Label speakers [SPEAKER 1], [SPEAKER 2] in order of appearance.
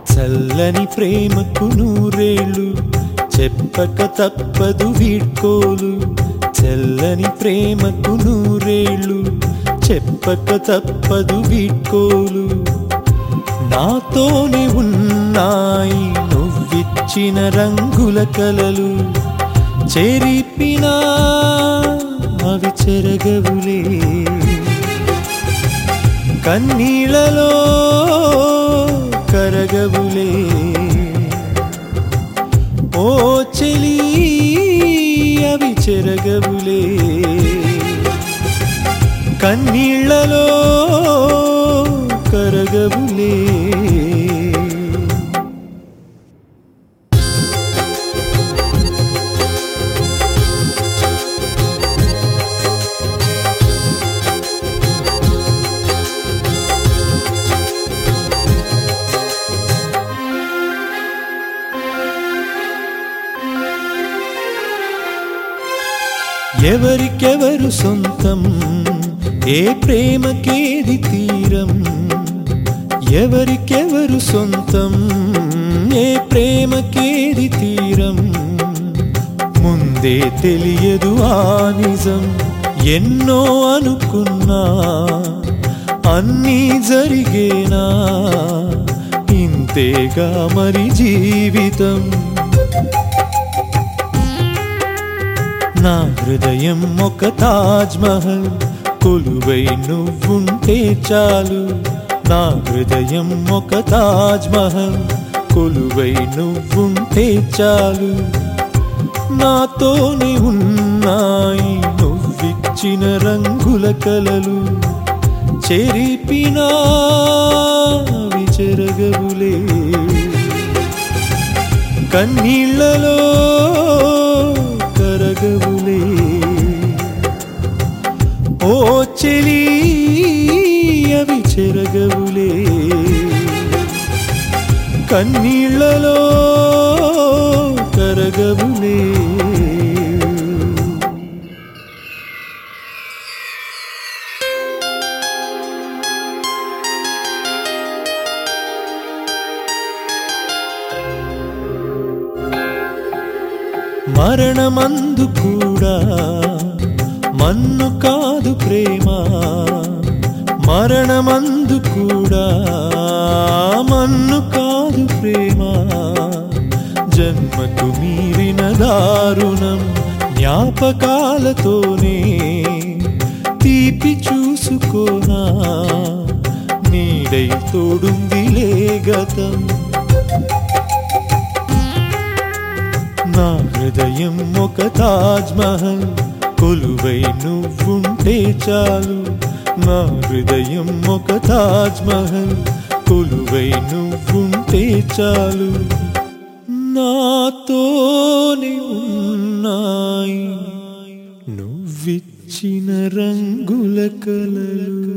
[SPEAKER 1] చల్లని ప్రేమకు నూరేళ్ళు చెప్పక తప్పదు వీడ్కోలు చల్లని ప్రేమకు నూరేళ్ళు చెప్పక తప్పదు వీడ్కోలు నాతోనే ఉన్నాయి నువ్విచ్చిన రంగుల కలలు చెరిపినా అవి చెరగవులే కన్నీళ్ళలో కరగవులే ఓ చెలి అవి చెరగవులే కన్నీళ్ళలో కరగవులే ఎవరికెవరు సొంతం ఏ ప్రేమకేది తీరం ఎవరికెవరు సొంతం ఏ ప్రేమకేది తీరం ముందే తెలియదు ఆ నిజం ఎన్నో అనుకున్నా అన్నీ జరిగేనా ఇంతేగా మరి జీవితం నా హృదయం ఒక తాజ్ మహల్ కొలువై నువ్వుంటే చాలు నా హృదయం ఒక తాజ్ మహల్ కొలువై నువ్వుంటే చాలు నాతోనే ఉన్నాయి నువ్విచ్చిన రంగుల కలలు చెరిపినా విచెరగవులే కన్నీళ్ళలో కరగవులే ఓ చెలి అవి చెరగవులే కన్నీళ్ళలో కరగవులే మరణమందు కూడా మన్ను కాదు ప్రేమ మరణమందు కూడా మన్ను కాదు ప్రేమ జన్మకు మీరిన దారుణం జ్ఞాపకాలతోనే తీపి చూసుకోనా నీడై తోడుందిలే గతం నా హృదయం ఒక తాజ్ మహల్ కొలువై నువ్వుంటే చాలు నా హృదయం ఒక తాజ్ మహల్ కొలువై నువ్వుంటే చాలు నాతోనే ఉన్నాయి నువ్విచ్చిన రంగుల కలలు